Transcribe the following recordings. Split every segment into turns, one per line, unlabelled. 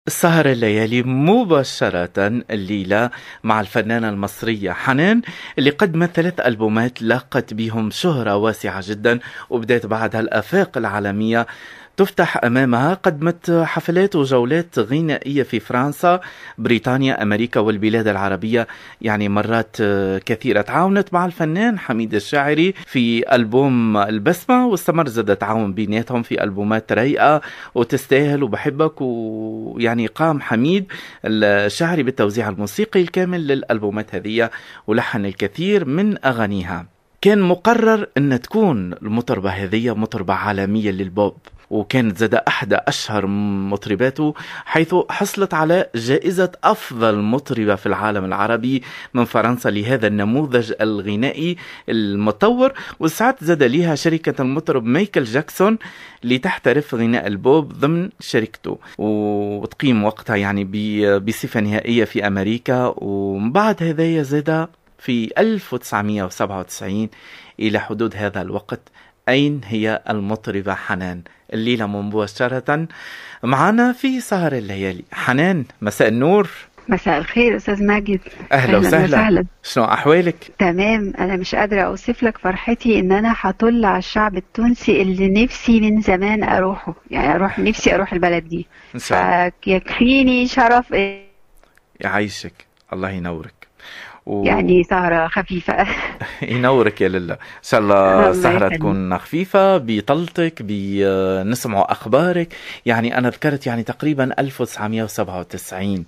سهر الليالي مباشرة الليلة مع الفنانة المصرية حنان اللي قدمت ثلاث ألبومات لاقت بهم شهرة واسعة جدا وبدأت بعدها الآفاق العالمية تفتح أمامها قدمت حفلات وجولات غنائية في فرنسا بريطانيا أمريكا والبلاد العربية يعني مرات كثيرة تعاونت مع الفنان حميد الشاعري في ألبوم البسمة واستمر زاد تعاون بيناتهم في ألبومات رايقة وتستاهل وبحبك ويعني قام حميد الشاعري بالتوزيع الموسيقي الكامل للألبومات هذه ولحن الكثير من أغانيها كان مقرر أن تكون المطربة هذه مطربة عالمية للبوب وكانت زاد أحدى أشهر مطرباته حيث حصلت على جائزة أفضل مطربة في العالم العربي من فرنسا لهذا النموذج الغنائي المتطور وساعات زاد ليها شركة المطرب مايكل جاكسون لتحترف غناء البوب ضمن شركته وتقيم وقتها يعني بصفة نهائية في أمريكا ومن بعد هذا زاد في 1997 إلى حدود هذا الوقت أين هي المطربة حنان الليلة مباشرة معنا في سهر الليالي حنان مساء النور
مساء الخير استاذ ماجد
اهلا وسهلا وسهلا شنو احوالك
تمام انا مش قادره اوصف لك فرحتي ان انا هطل على الشعب التونسي اللي نفسي من زمان اروحه يعني اروح نفسي اروح البلد دي
ان شاء الله
فيكفيني شرف
يعيشك الله ينورك
و... يعني سهرة خفيفة
ينورك يا لله إن شاء الله سهرة تكون خفيفة بيطلتك بنسمعوا أخبارك يعني أنا ذكرت يعني تقريبا 1997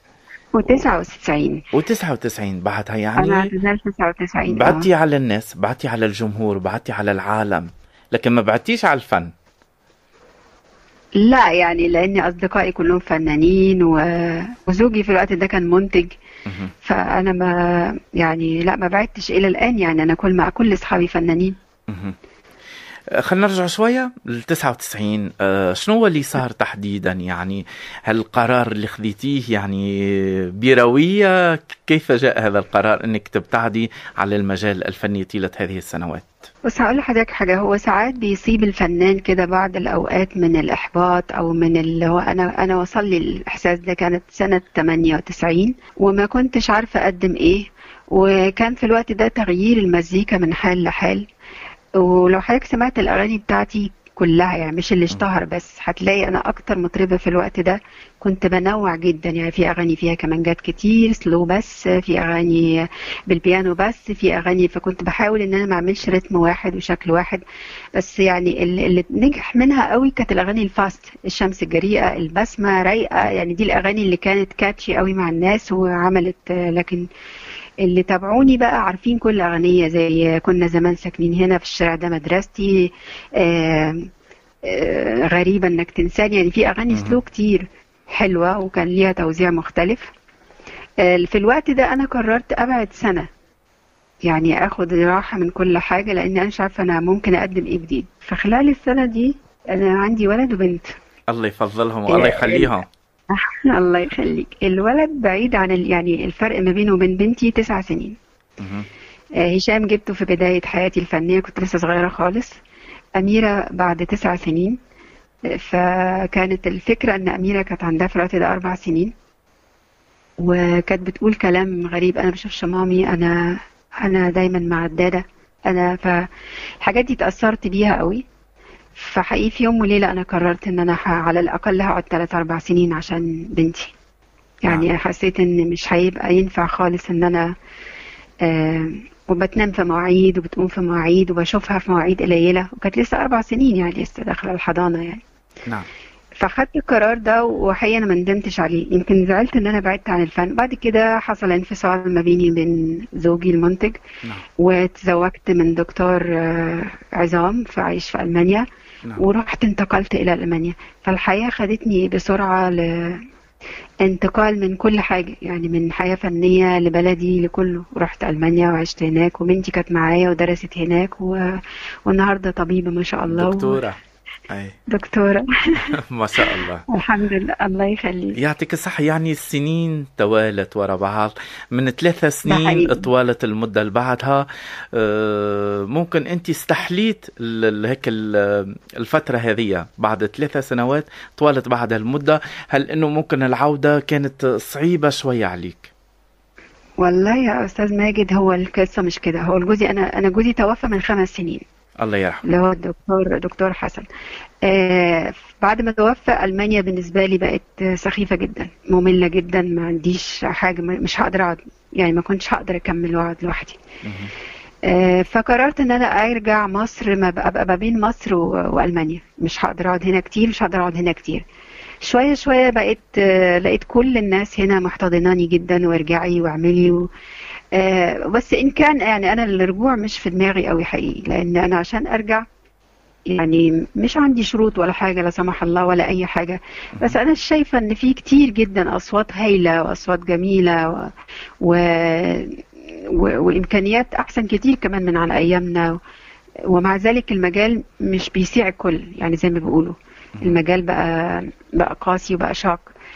و99
و99 بعدها يعني
أنا اعتزلت 99
بعتي على الناس بعتي على الجمهور بعتي على العالم لكن ما بعتيش على الفن
لا يعني لاني اصدقائي كلهم فنانين و... وزوجي في الوقت ده كان منتج فانا ما يعني لا ما بعدتش الى الان يعني انا كل مع كل اصحابي فنانين
خلينا نرجع شوية ل 99 آه شنو هو اللي صار تحديدا يعني هل القرار اللي خذيتيه يعني بروية كيف جاء هذا القرار انك تبتعدي على المجال الفني طيلة هذه السنوات
بس هقول لحضرتك حاجة هو ساعات بيصيب الفنان كده بعض الأوقات من الإحباط أو من اللي هو أنا أنا وصل لي الإحساس ده كانت سنة 98 وما كنتش عارفة أقدم إيه وكان في الوقت ده تغيير المزيكا من حال لحال ولو حضرتك سمعت الأغاني بتاعتي كلها يعني مش اللي اشتهر بس هتلاقي انا اكتر مطربه في الوقت ده كنت بنوع جدا يعني في اغاني فيها كمانجات كتير سلو بس في اغاني بالبيانو بس في اغاني فكنت بحاول ان انا ما اعملش رتم واحد وشكل واحد بس يعني اللي نجح منها قوي كانت الاغاني الفاست الشمس الجريئه البسمه رايقه يعني دي الاغاني اللي كانت كاتشي قوي مع الناس وعملت لكن اللي تابعوني بقى عارفين كل أغنية زي كنا زمان ساكنين هنا في الشارع ده مدرستي آآ آآ غريبة انك تنساني يعني في أغاني سلو كتير حلوة وكان ليها توزيع مختلف في الوقت ده أنا قررت أبعد سنة يعني اخد راحة من كل حاجة لان انا مش عارفة انا ممكن اقدم ايه جديد فخلال السنة دي انا عندي ولد وبنت
الله يفضلهم والله يخليهم
الله يخليك الولد بعيد عن ال... يعني الفرق ما بينه وبين بنتي تسع سنين آه هشام جبته في بداية حياتي الفنية كنت لسه صغيرة خالص أميرة بعد تسع سنين فكانت الفكرة أن أميرة كانت عندها في الوقت ده أربع سنين وكانت بتقول كلام غريب أنا بشوفش مامي أنا أنا دايما مع الدادة أنا فالحاجات دي تأثرت بيها قوي فحقيقي في يوم وليلة أنا قررت إن أنا على الأقل هقعد تلات أربع سنين عشان بنتي يعني آه. حسيت إن مش هيبقى ينفع خالص إن أنا آه وبتنام في مواعيد وبتقوم في مواعيد وبشوفها في مواعيد قليلة وكانت لسه أربع سنين يعني لسه داخلة الحضانة يعني
نعم
فخدت القرار ده وحقيقة أنا ما ندمتش عليه يمكن زعلت إن أنا بعدت عن الفن بعد كده حصل انفصال ما بيني وبين زوجي المنتج
نعم.
وتزوجت من دكتور عظام فعايش في ألمانيا
نعم.
ورحت انتقلت إلى ألمانيا فالحياة خدتني بسرعة لانتقال من كل حاجة يعني من حياة فنية لبلدي لكله رحت ألمانيا وعشت هناك وبنتي كانت معايا ودرست هناك و... والنهاردة طبيبة ما شاء الله
دكتورة
و...
أي
دكتورة
ما شاء الله
الحمد لله الله يخليك
يعطيك الصحة يعني السنين توالت ورا بعض من ثلاثة سنين
حقيقي.
طوالت المدة اللي بعدها آه، ممكن أنت استحليت ال- ال- هيك ال- الفترة هذه بعد ثلاثة سنوات طوالت بعد المدة هل أنه ممكن العودة كانت صعيبة شوية عليك
والله يا أستاذ ماجد هو القصة مش كده هو جوزي أنا أنا جوزي توفى من خمس سنين
الله يرحمه
اللي هو الدكتور دكتور حسن آه بعد ما توفى ألمانيا بالنسبة لي بقت سخيفة جدا مملة جدا ما عنديش حاجة مش هقدر أقعد يعني ما كنتش هقدر أكمل وأقعد لوحدي
مهم.
آه، فقررت ان انا ارجع مصر ما بقى ابقى ما بين مصر و- والمانيا مش هقدر اقعد هنا كتير مش هقدر اقعد هنا كتير شويه شويه بقيت آه، لقيت كل الناس هنا محتضناني جدا وارجعي واعملي و... آه، بس ان كان يعني انا الرجوع مش في دماغي قوي حقيقي لان انا عشان ارجع يعني مش عندي شروط ولا حاجه لا سمح الله ولا اي حاجه بس انا شايفه ان في كتير جدا اصوات هايله واصوات جميله و... و... و... وامكانيات احسن كتير كمان من على ايامنا ومع ذلك المجال مش بيسيع الكل يعني زي ما بيقولوا المجال بقى بقى قاسي وبقى شاق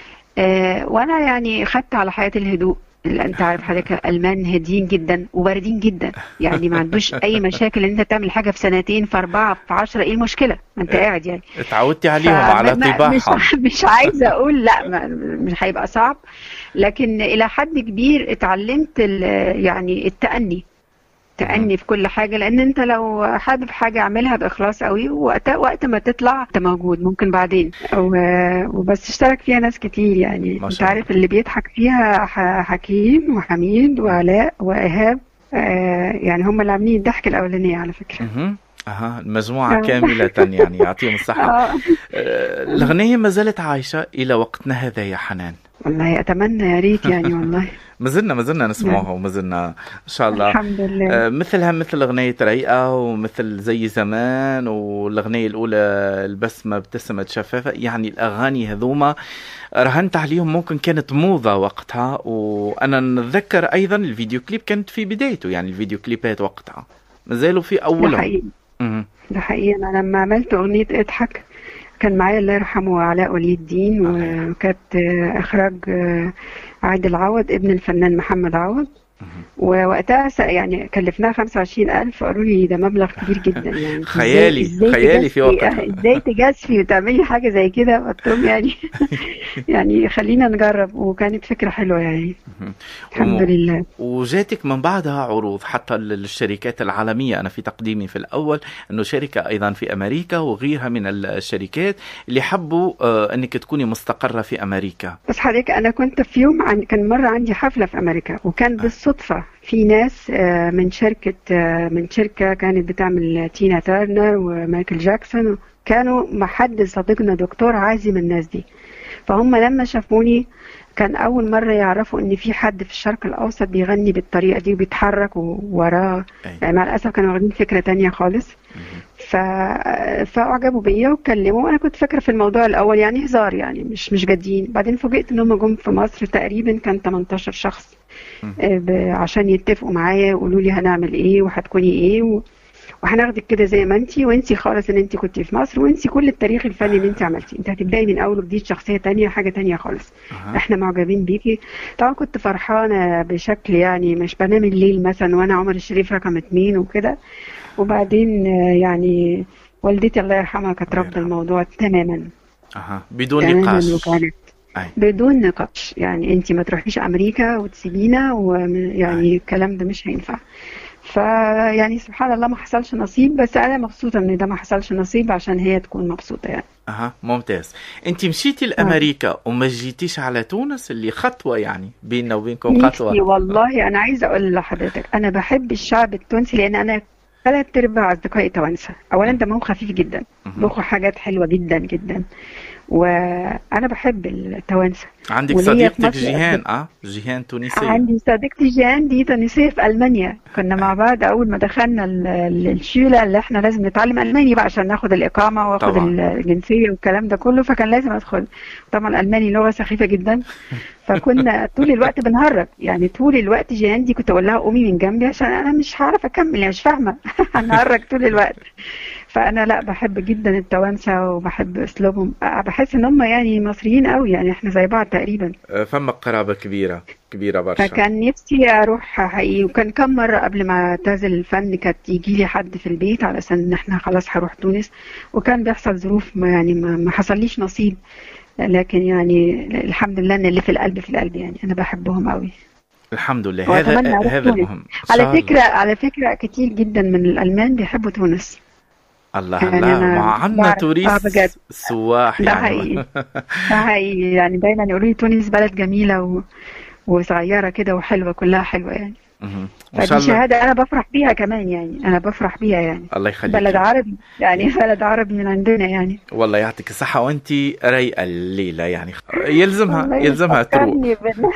آه وانا يعني خدت على حياه الهدوء اللي انت عارف حضرتك الالمان هاديين جدا وباردين جدا يعني ما عندوش اي مشاكل ان انت تعمل حاجه في سنتين في اربعه في عشرة ايه المشكله ما انت قاعد يعني
تعودتي عليهم على
فما-
طباعهم
مش مش عايزه اقول لا ما مش هيبقى صعب لكن الى حد كبير اتعلمت ال- يعني التأني تأني في كل حاجة لأن أنت لو حابب حاجة اعملها بإخلاص قوي وقت وقت ما تطلع أنت موجود ممكن بعدين و- وبس اشترك فيها ناس كتير يعني
ما
أنت
شاء الله.
عارف اللي بيضحك فيها ح- حكيم وحميد وعلاء وإيهاب آه، يعني هم اللي عاملين الضحك الأولانية على فكرة
مهم. اها المجموعة
آه.
كاملة يعني يعطيهم الصحة
آه.
آه، الأغنية ما زالت عايشة إلى وقتنا هذا يا حنان
والله أتمنى يا ريت يعني والله
ما زلنا ما زلنا نسمعها وما زلنا إن شاء الله
الحمد لله
آه، مثلها مثل أغنية رقيقة ومثل زي زمان والأغنية الأولى البسمة ابتسمت شفافة يعني الأغاني هذوما رهنت عليهم ممكن كانت موضة وقتها وأنا نتذكر أيضا الفيديو كليب كانت في بدايته يعني الفيديو كليبات وقتها ما زالوا في
ده
أولهم
حقيقي
مهم.
ده حقيقي انا لما عملت اغنيه اضحك كان معايا الله يرحمه علاء ولي الدين وكانت آه، اخراج آه، عادل عوض ابن الفنان محمد عوض ووقتها س- يعني كلفناها 25000 قالوا لي ده مبلغ كبير جدا يعني إزاي-
خيالي-
إزاي
خيالي في
تجازفي-
وقتها.
ازاي تجازفي وتعملي حاجه زي كده قلت لهم يعني يعني خلينا نجرب وكانت فكره حلوه يعني
مهم.
الحمد
وم-
لله
وجاتك من بعدها عروض حتى للشركات العالمية أنا في تقديمي في الأول أنه شركة أيضا في أمريكا وغيرها من الشركات اللي حبوا آه، أنك تكوني مستقرة في أمريكا
بس حضرتك انا كنت في يوم عن كان مره عندي حفله في امريكا وكان بالصدفه في ناس آه، من شركه آه، من شركه كانت بتعمل تينا تيرنر ومايكل جاكسون كانوا مع حد صديقنا دكتور عازم الناس دي فهم لما شافوني كان اول مره يعرفوا ان في حد في الشرق الاوسط بيغني بالطريقه دي وبيتحرك وراه
أي.
يعني مع الاسف كانوا واخدين فكره تانية خالص ف... فاعجبوا بيا واتكلموا وانا كنت فاكره في الموضوع الاول يعني هزار يعني مش مش جادين بعدين فوجئت ان هم جم في مصر تقريبا كان 18 شخص آه، ب... عشان يتفقوا معايا ويقولوا لي هنعمل ايه وهتكوني ايه و... وهناخدك كده زي ما انت وانسي خالص ان انت كنت في مصر وانسي كل التاريخ الفني اللي انت عملتيه انت هتبداي من اول وجديد شخصيه تانية حاجه تانية خالص
أها.
احنا معجبين بيكي طبعا كنت فرحانه بشكل يعني مش بنام الليل مثلا وانا عمر الشريف رقم اتنين وكده وبعدين آه، يعني والدتي الله يرحمها كانت
الله
رافضه
يرحمها.
الموضوع تماما
أها. بدون
تماما
نقاش
وكانت
أي.
بدون نقاش يعني انت ما تروحيش امريكا وتسيبينا ويعني الكلام ده مش هينفع فيعني سبحان الله ما حصلش نصيب بس انا مبسوطه ان ده ما حصلش نصيب عشان هي تكون مبسوطه يعني
أها ممتاز أنت مشيتي لأمريكا وما جيتيش على تونس اللي خطوة يعني بيننا وبينكم
نفسي
خطوة
والله انا عايزه اقول لحضرتك انا بحب الشعب التونسي لان انا ثلاث ارباع اصدقائي توانسه اولا دمهم خفيف جدا
مهم.
بيخوا حاجات حلوه جدا جدا وانا بحب التوانسه
عندك
وليا في
صديقتك
مصر
جيهان أه جيهان تونسية
عندي صديقتي جيهان دي تونسيه في المانيا كنا مع بعض اول ما دخلنا ال- ال- الشيله اللي احنا لازم نتعلم الماني بقى عشان ناخد الاقامه واخد
طبعاً.
الجنسيه والكلام ده كله فكان لازم ادخل طبعا الالماني لغه سخيفه جدا فكنا طول الوقت بنهرج يعني طول الوقت جيهان دي كنت اقول لها قومي من جنبي عشان انا مش هعرف اكمل يعني مش فاهمه هنهرج طول الوقت فانا لا بحب جدا التوانسه وبحب اسلوبهم آه، بحس ان هم يعني مصريين قوي يعني احنا زي بعض تقريبا
آه، فما قرابة كبيرة كبيرة برشا
فكان نفسي اروح حقيقي وكان كم مره قبل ما اعتزل الفن كانت يجي لي حد في البيت على اساس ان احنا خلاص هروح تونس وكان بيحصل ظروف ما يعني ما, ما حصليش نصيب لكن يعني الحمد لله ان اللي في القلب في القلب يعني انا بحبهم قوي
الحمد لله
واتمنى
هذا
اروح
هذا
تونس
المهم إن
على
شاء الله.
فكره على فكره كتير جدا من الالمان بيحبوا تونس
الله
يعني
الله
أنا
مع عنا
بعرف- آه
توريست
بجد.
سواح
ده
يعني
حقيقي ده حقيقي يعني دايما يقولوا لي تونس بلد جميله و... وصغيره كده وحلوه كلها حلوه يعني
مهم. ان شاء
فدي
الله
شهاده انا بفرح بيها كمان يعني انا بفرح بيها يعني
الله يخليك
بلد عربي يعني بلد عربي من عندنا يعني
والله يعطيك الصحة وانت رايقة الليلة يعني يلزمها
والله
يلزمها تروق
بتفكرني بال...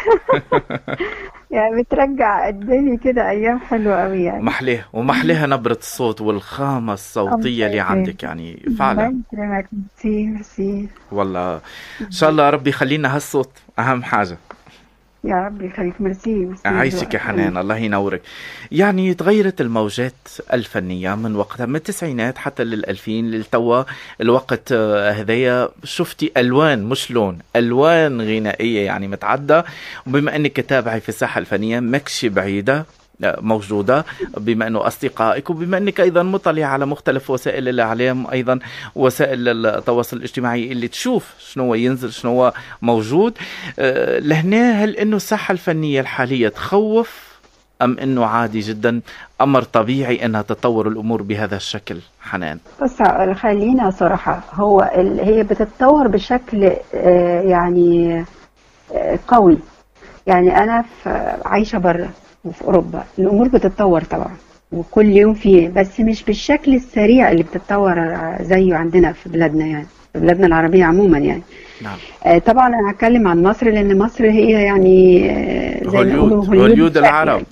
يعني بترجع قدامي كده ايام حلوه قوي يعني
محلاه ومحلاها نبرة الصوت والخامة الصوتية اللي
الله
عندك يعني فعلا
الله يكرمك ميرسي ميرسي
والله ان شاء الله ربي يخلينا هالصوت اهم حاجة
يا رب يخليك ميرسي ميرسي
أعيشك يا
ذوقك.
حنان الله ينورك يعني تغيرت الموجات الفنية من وقتها من التسعينات حتى للألفين للتوا الوقت آه، هذايا شفتي ألوان مش لون ألوان غنائية يعني متعدة وبما أنك تتابعي في الساحة الفنية مكش بعيدة آه، موجودة بما أنه أصدقائك وبما أنك أيضا مطلع على مختلف وسائل الإعلام أيضا وسائل التواصل الاجتماعي اللي تشوف شنو هو ينزل شنو هو موجود آه، لهنا هل أنه الساحة الفنية الحالية تخوف أم أنه عادي جدا أمر طبيعي أنها تتطور الأمور بهذا الشكل حنان
بص خلينا صراحة هو ال... هي بتتطور بشكل آه، يعني آه، قوي يعني أنا في عايشة بره وفي أوروبا الأمور بتتطور طبعا وكل يوم في بس مش بالشكل السريع اللي بتتطور زيه عندنا في بلادنا يعني في بلادنا العربية عموما يعني
نعم
آه، طبعا أنا هتكلم عن مصر لأن مصر هي يعني آه، زي ما
هوليود
بيقولوا
هوليود
بشكل
العرب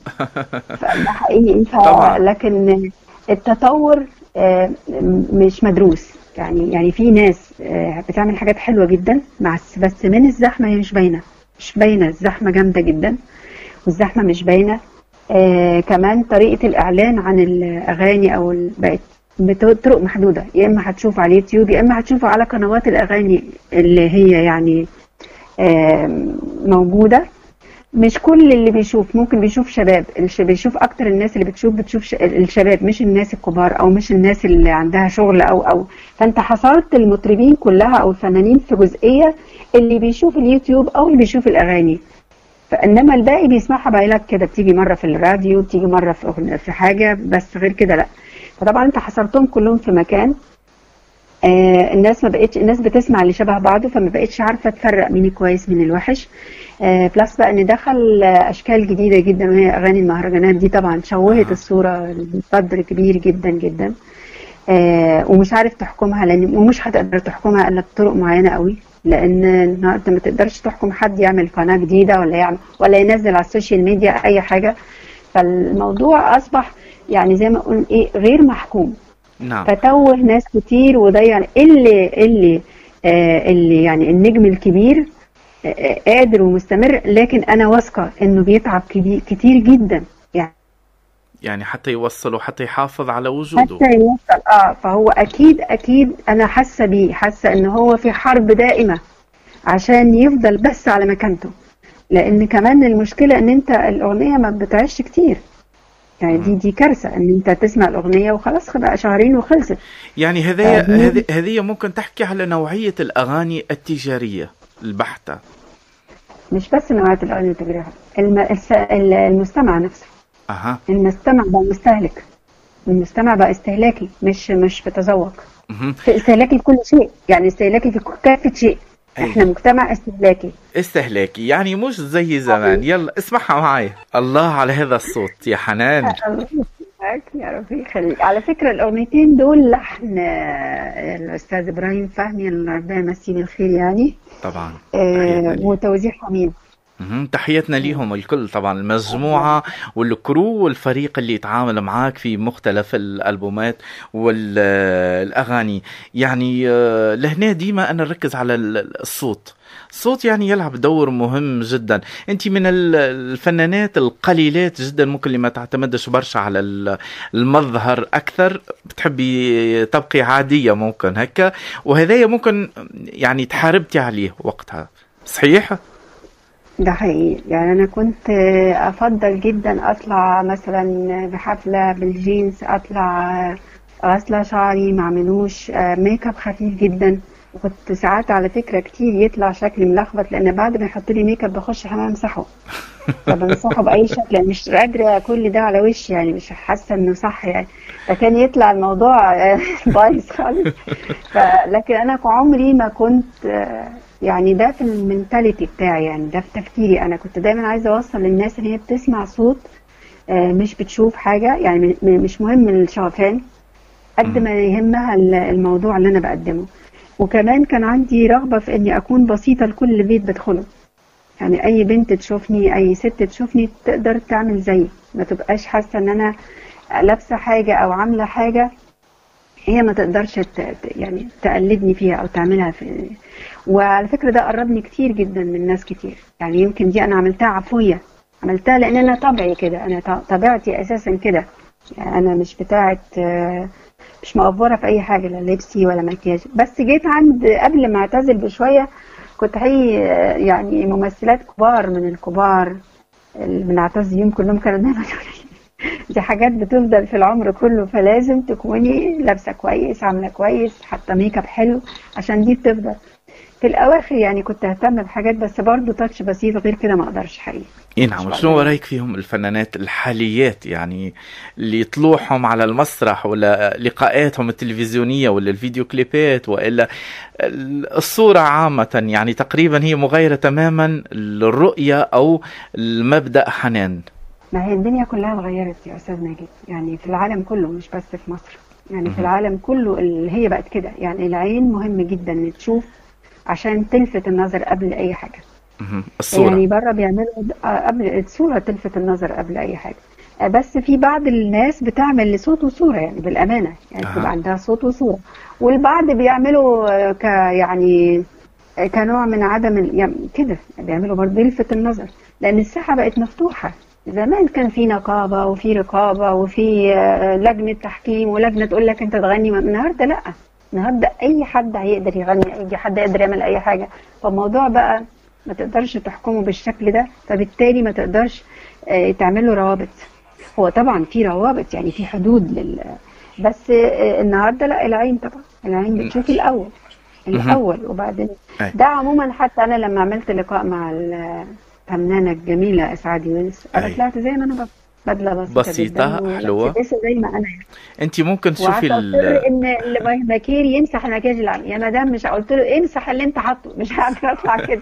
ده حقيقي ف...
طبعا.
لكن التطور آه، مش مدروس يعني يعني في ناس آه، بتعمل حاجات حلوة جدا مع الس- بس من الزحمة هي مش باينة مش باينة الزحمة جامدة جدا والزحمة مش باينة آه كمان طريقة الإعلان عن الأغاني أو ال- بقت بطرق محدودة يا إما هتشوفه على اليوتيوب يا إما هتشوفه على قنوات الأغاني اللي هي يعني آه موجودة مش كل اللي بيشوف ممكن بيشوف شباب الش- بيشوف اكتر الناس اللي بتشوف بتشوف ش- الشباب مش الناس الكبار او مش الناس اللي عندها شغل او او فانت حصرت المطربين كلها او الفنانين في جزئية اللي بيشوف اليوتيوب او اللي بيشوف الاغاني فانما الباقي بيسمعها بايلات كده بتيجي مرة في الراديو بتيجي مرة في أغن- في حاجة بس غير كده لا فطبعا انت حصرتهم كلهم في مكان آه الناس ما بقتش الناس بتسمع اللي شبه بعضه فما بقتش عارفه تفرق مين الكويس من الوحش آه بلس بقى ان دخل آه، اشكال جديده جدا وهي اغاني المهرجانات دي طبعا شوهت
آه.
الصوره بقدر كبير جدا جدا آه ومش عارف تحكمها لان ومش هتقدر تحكمها الا بطرق معينه قوي لان النهارده ما تقدرش تحكم حد يعمل قناه جديده ولا يعمل ولا ينزل على السوشيال ميديا اي حاجه فالموضوع اصبح يعني زي ما اقول ايه غير محكوم
نعم
فتوه ناس كتير وضيع اللي اللي آه اللي يعني النجم الكبير آه، آه، قادر ومستمر لكن انا واثقه انه بيتعب كبير كتير جدا يعني
يعني حتى يوصل وحتى يحافظ على وجوده
حتى يوصل اه فهو اكيد اكيد انا حاسه بيه حاسه ان هو في حرب دائمه عشان يفضل بس على مكانته لان كمان المشكله ان انت الاغنيه ما بتعيش كتير يعني دي دي كارثه ان انت تسمع الاغنيه وخلاص بقى شهرين وخلصت
يعني هذه
آه،
هذه هذه ممكن تحكي على نوعية الأغاني التجارية البحتة
مش بس نوعية الأغاني التجارية الم... الس... ال- المستمع نفسه
أها
المستمع بقى مستهلك المستمع بقى استهلاكي مش مش بتذوق
مهم.
في استهلاكي في كل شيء يعني استهلاكي في كافة شيء
أي.
احنا مجتمع استهلاكي
استهلاكي يعني مش زي زمان يلا اسمعها معي الله على هذا الصوت يا حنان
الله يسلمك يا رب يخليك على فكرة الأغنيتين دول لحن آه، الأستاذ إبراهيم فهمي الله ربنا يمسيه بالخير يعني
طبعا
آه،
تحياتنا ليه.
وتوزيع حميد
مهم. تحياتنا ليهم الكل طبعا المجموعة والكرو والفريق اللي يتعامل معاك في مختلف الألبومات والأغاني يعني آه، لهنا ديما أنا نركز على ال- الصوت الصوت يعني يلعب دور مهم جدا انت من الفنانات القليلات جدا ممكن اللي ما تعتمدش برشا على المظهر اكثر بتحبي تبقي عاديه ممكن هكا وهذايا ممكن يعني تحاربتي عليه وقتها صحيح
ده حقيقي يعني انا كنت افضل جدا اطلع مثلا بحفله بالجينز اطلع غاسله شعري ما اعملوش ميك اب خفيف جدا وكنت ساعات على فكره كتير يطلع شكلي ملخبط لان بعد ما يحط لي ميك اب بخش حمام امسحه فبمسحه باي شكل مش قادره كل ده على وشي يعني مش حاسه انه صح يعني فكان يطلع الموضوع بايظ خالص لكن انا عمري ما كنت يعني ده في المنتاليتي بتاعي يعني ده في تفكيري انا كنت دايما عايزه اوصل للناس ان هي بتسمع صوت مش بتشوف حاجه يعني مش مهم الشوفان قد ما يهمها الموضوع اللي انا بقدمه وكمان كان عندي رغبه في اني اكون بسيطه لكل بيت بدخله يعني اي بنت تشوفني اي ست تشوفني تقدر تعمل زيي ما تبقاش حاسه ان انا لابسه حاجه او عامله حاجه هي ما تقدرش يعني تقلدني فيها او تعملها في وعلى فكره ده قربني كتير جدا من ناس كتير يعني يمكن دي انا عملتها عفويه عملتها لان انا طبعي كده انا طبيعتي اساسا كده يعني انا مش بتاعه مش مقفوره في اي حاجه لا لبسي ولا مكياج بس جيت عند قبل ما اعتزل بشويه كنت هي يعني ممثلات كبار من الكبار اللي بنعتز بيهم كلهم كانوا دايما دي حاجات بتفضل في العمر كله فلازم تكوني لابسه كويس عامله كويس حاطه ميك اب حلو عشان دي بتفضل في الاواخر يعني كنت اهتم بحاجات بس برضه تاتش بسيط غير كده ما اقدرش حقيقي
اي نعم شنو رايك فيهم الفنانات الحاليات يعني اللي طلوعهم على المسرح ولا لقاءاتهم التلفزيونيه ولا الفيديو كليبات والا الصوره عامه يعني تقريبا هي مغايره تماما للرؤيه او المبدا حنان
ما هي الدنيا كلها اتغيرت يا استاذ ماجد يعني في العالم كله مش بس في مصر يعني في العالم كله اللي هي بقت كده يعني العين مهم جدا ان تشوف عشان تلفت النظر قبل اي حاجه
الصورة.
يعني بره بيعملوا قبل الصوره تلفت النظر قبل اي حاجه بس في بعض الناس بتعمل لصوت وصوره يعني بالامانه يعني
أها.
بتبقى عندها صوت وصوره والبعض بيعملوا ك يعني كنوع من عدم ال- يعني كده بيعملوا برضه يلفت النظر لان الساحه بقت مفتوحه زمان كان في نقابه وفي رقابه وفي آه، لجنه تحكيم ولجنه تقول لك انت تغني النهارده لا النهارده اي حد هيقدر يغني اي حد يقدر يعمل اي حاجه فالموضوع بقى ما تقدرش تحكمه بالشكل ده فبالتالي ما تقدرش آه، تعمل له روابط هو طبعا في روابط يعني في حدود لل بس آه، النهارده لا العين طبعا العين بتشوف الاول الاول وبعدين
أي.
ده عموما حتى انا لما عملت لقاء مع الفنانه الجميله اسعاد يونس انا
أي.
طلعت زي ما انا بس- بدله بسيطه
بسيطة،
جدا
حلوة.
ولابسة زي ما انا يعني
انت ممكن تشوفي
وقعدت
ال...
قلت له ان المكير يمسح المكياج اللي عليه يا مدام مش قلت له امسح اللي انت حاطه مش هقدر اطلع كده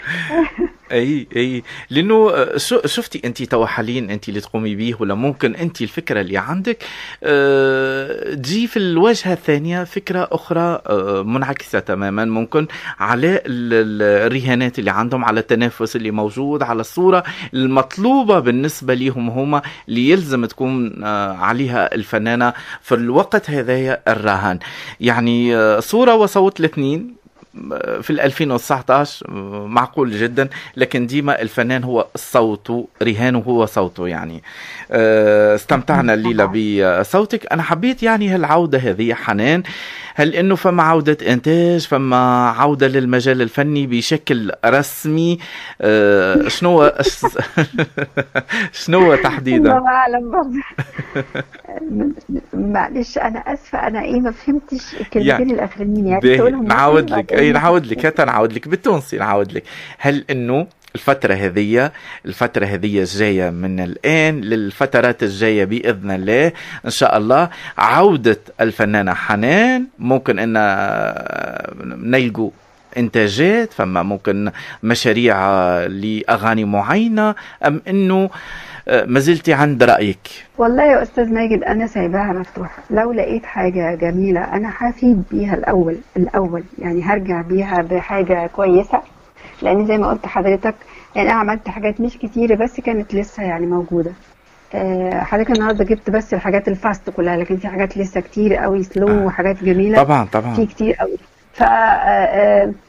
اي اي لانه آه، شو شفتي انت توا حاليا انت اللي تقومي بيه ولا ممكن انت الفكره اللي عندك آه، تجي في الواجهه الثانيه فكره اخرى آه، منعكسه تماما ممكن على ال- ال- الرهانات اللي عندهم على التنافس اللي موجود على الصوره المطلوبه بالنسبه لهم هما اللي يلزم تكون آه، عليها الفنانه في الوقت هذايا الرهان يعني آه، صوره وصوت الاثنين في ال 2019 معقول جدا لكن ديما الفنان هو صوته رهانه هو صوته يعني آه، استمتعنا الليله بصوتك انا حبيت يعني هالعوده هذه حنان هل انه فما عوده انتاج فما عوده للمجال الفني بشكل رسمي آه، شنو شنو تحديدا
الله اعلم برضه معلش انا اسفه انا ايه ما فهمتش الكلمتين
يعني
الاخرانيين يعني
باهي،
تقولهم
نعاود
مصري
لك
بعدين
اي نعاود لك هات نعاود لك بالتونسي نعاود لك هل انه الفترة هذية الفترة هذية الجاية من الآن للفترات الجاية بإذن الله إن شاء الله عودة الفنانة حنان ممكن أن نلقوا إنتاجات فما ممكن مشاريع لأغاني معينة أم أنه ما زلتي عند رأيك
والله يا استاذ ماجد انا سايباها مفتوحه لو لقيت حاجه جميله انا هفيد بيها الاول الاول يعني هرجع بيها بحاجه كويسه لان زي ما قلت حضرتك يعني انا عملت حاجات مش كتيره بس كانت لسه يعني موجوده آه، حضرتك النهارده جبت بس الحاجات الفاست كلها لكن في حاجات لسه كتير قوي سلو
آه.
وحاجات جميله
طبعا
في
طبعا
كتير قوي ف آه،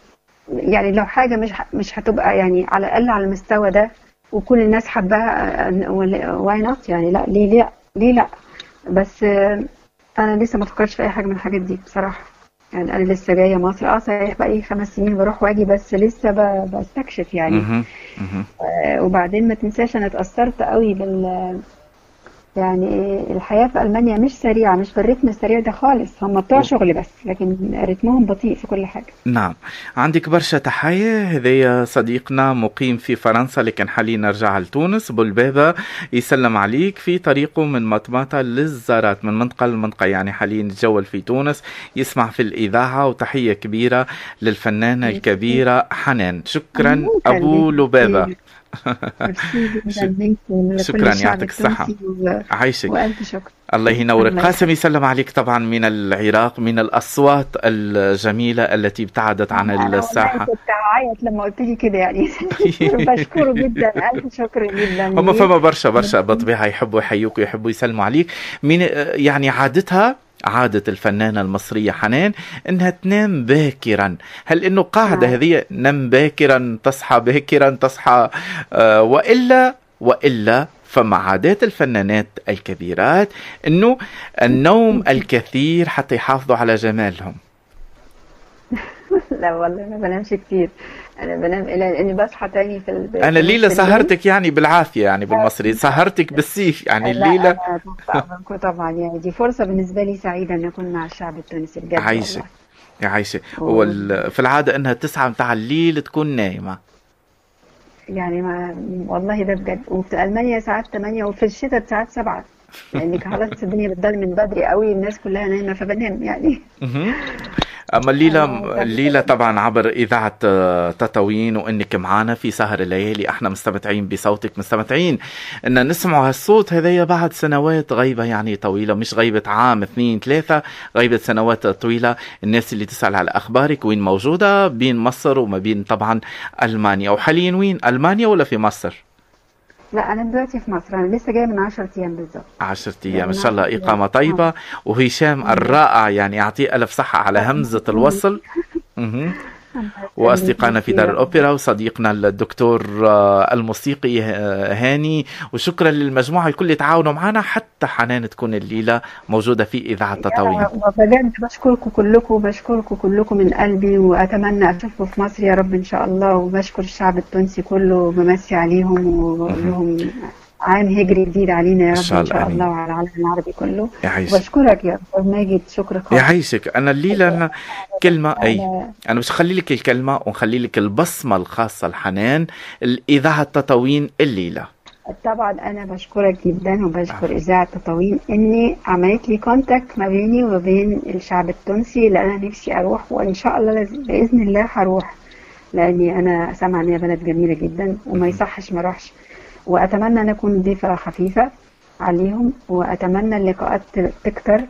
يعني لو حاجة مش ه- مش هتبقى يعني على الأقل على المستوى ده وكل الناس حباها واي نوت يعني لا ليه لا ليه لا بس آه، أنا لسه ما فكرتش في أي حاجة من الحاجات دي بصراحة يعني أنا لسه جاية مصر اه صحيح بقالي خمس سنين بروح واجي بس لسه ب- بستكشف يعني
مهم. مهم.
آه، وبعدين ما تنساش أنا اتأثرت قوي بال يعني إيه، الحياة في ألمانيا مش سريعة مش بالريتم السريع ده خالص هم بتوع شغل بس لكن رتمهم بطيء في كل حاجة
نعم عندك برشا تحية هذايا صديقنا مقيم في فرنسا لكن حاليا نرجع لتونس بلبابة يسلم عليك في طريقه من مطمطة للزارات من منطقة لمنطقة يعني حاليا يتجول في تونس يسمع في الإذاعة وتحية كبيرة للفنانة الكبيرة حنان شكرا
الله
أبو
يخليك.
لبابة
ميرسي جدا منك ولكل
شكراً،
الشعب
يعطيك الصحة.
التونسي و-
عايشك
وألف شكر
الله ينورك
الله
قاسم يسلم عليك طبعا من العراق من الأصوات الجميلة التي ابتعدت عن
أنا والله
الساحة
كنت هعيط لما قلت لي كده يعني بشكره جدا ألف شكر جدا
هم
ليك.
فما برشا برشا بالطبيعة يحبوا يحيوك ويحبوا يسلموا عليك من يعني عادتها عادة الفنانة المصرية حنان انها تنام باكرا هل انه قاعدة
نعم.
هذه نم باكرا تصحى باكرا تصحى آه والا والا فما عادات الفنانات الكبيرات انه النوم الكثير حتى يحافظوا على جمالهم
لا والله ما بنامش كتير أنا بنام إلى إني بصحى تاني في ال...
انا الليلة
في الليل.
سهرتك يعني بالعافية يعني بالمصري سهرتك بالسيف يعني
لا
الليلة
أنا طبعا طبعا يعني دي فرصة بالنسبة لي سعيدة إن أكون مع الشعب التونسي بجد
عايشة
والله.
يا عايشة
أوه.
وال... في العادة انها تسعة متاع الليل تكون نايمة
يعني ما والله ده بجد وفي ألمانيا ساعات 8 وفي الشتاء ساعات 7 يعني خلاص الدنيا بتضل من بدري قوي الناس كلها نايمة فبنام يعني
مهم. اما الليلة
آه،
الليلة طبعا عبر اذاعة آه، تطاوين وانك معنا في سهر الليالي احنا مستمتعين بصوتك مستمتعين ان نسمع هالصوت هذايا بعد سنوات غيبة يعني طويلة مش غيبة عام اثنين ثلاثة غيبة سنوات طويلة الناس اللي تسأل على اخبارك وين موجودة بين مصر وما بين طبعا المانيا وحاليا وين المانيا ولا في مصر؟
لا أنا دلوقتي في مصر أنا لسه جاية من 10 أيام بالظبط
عشرة أيام إن
يعني
شاء الله
عشرة
إقامة
أيام.
طيبة وهشام الرائع يعني يعطيه ألف صحة على همزة الوصل مهم. وأصدقائنا في دار الأوبرا وصديقنا الدكتور آه، الموسيقي آه، هاني وشكرا للمجموعة الكل اللي تعاونوا معنا حتى حنان تكون الليلة موجودة في إذاعة تطاوين
وبجد بشكركم كلكم بشكركم كلكم من قلبي وأتمنى أشوفكم في مصر يا رب إن شاء الله وبشكر الشعب التونسي كله وبمسي عليهم وبقول لهم عام هجري جديد علينا يا
إن
رب
شاء
إن
الله،
شاء
آمين.
الله وعلى العالم العربي كله
يعيش
وبشكرك يا أستاذ ماجد شكر خاص
يعيشك أنا الليلة أنا كلمة أي
أنا-
أنا مش أخلي لك الكلمة ونخلي لك البصمة الخاصة لحنان الإذاعة تطاوين الليلة
طبعا انا بشكرك جدا وبشكر
عفوا.
اذاعه تطاوين اني عملت لي كونتاكت ما بيني وما بين الشعب التونسي لان انا نفسي اروح وان شاء الله لاز- باذن الله هروح لاني انا سامعه ان هي بلد جميله جدا وما يصحش ما اروحش واتمنى ان اكون ضيفه خفيفه عليهم واتمنى اللقاءات تكتر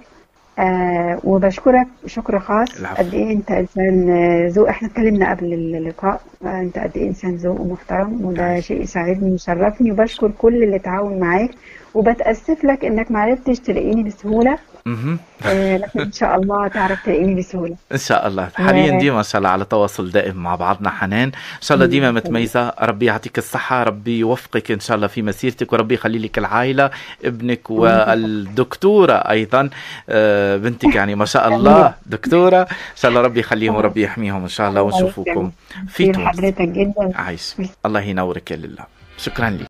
آه وبشكرك شكر خاص
العفو.
قد ايه انت انسان آه، ذوق احنا اتكلمنا قبل اللقاء آه انت قد ايه انسان ذوق ومحترم وده شيء يسعدني ويشرفني وبشكر كل اللي تعاون معاك وبتاسف لك انك ما عرفتش تلاقيني بسهوله
مهم.
آه لكن ان شاء الله تعرف تلاقيني بسهوله
ان شاء الله حاليا
و-
ديما ان شاء الله على تواصل دائم مع بعضنا حنان ان شاء الله ديما
مم.
متميزه ربي يعطيك الصحه ربي يوفقك ان شاء الله في مسيرتك وربي يخلي لك العائله ابنك والدكتوره ايضا آه، بنتك يعني ما شاء الله دكتوره ان شاء الله ربي يخليهم وربي يحميهم ان شاء الله ونشوفكم في
في
تونس
حضرتك جدا
عايش الله ينورك يا لله شكرا لك